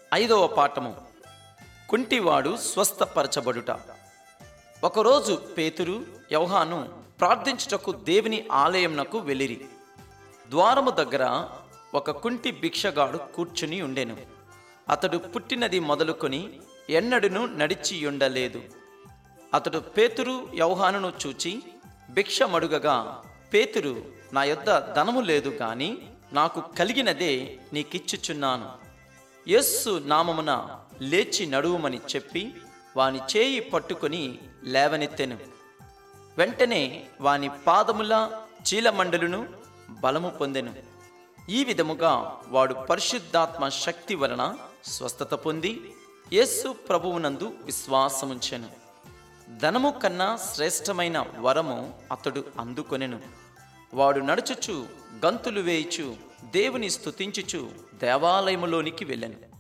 ఐదవ పాఠము కుంటివాడు స్వస్థపరచబడుట ఒకరోజు పేతురు యౌహాను ప్రార్థించుటకు దేవుని ఆలయంనకు వెళ్ళిరి ద్వారము దగ్గర ఒక కుంటి భిక్షగాడు కూర్చుని ఉండెను అతడు పుట్టినది మొదలుకొని ఎన్నడును నడిచి ఉండలేదు అతడు పేతురు యౌహానును చూచి భిక్షమడుగగా పేతురు నా యొద్ద ధనము లేదు గాని నాకు కలిగినదే నీకిచ్చుచున్నాను యస్సు నామమున లేచి నడువుమని చెప్పి వాని చేయి పట్టుకొని లేవనెత్తెను వెంటనే వాని పాదముల చీలమండలును బలము పొందెను ఈ విధముగా వాడు పరిశుద్ధాత్మ శక్తి వలన స్వస్థత పొంది యేసు ప్రభువునందు విశ్వాసముంచెను ధనము కన్నా శ్రేష్టమైన వరము అతడు అందుకొనెను వాడు నడుచుచు గంతులు వేయిచు దేవుని స్తుతించుచు దేవాలయములోనికి వెళ్ళెను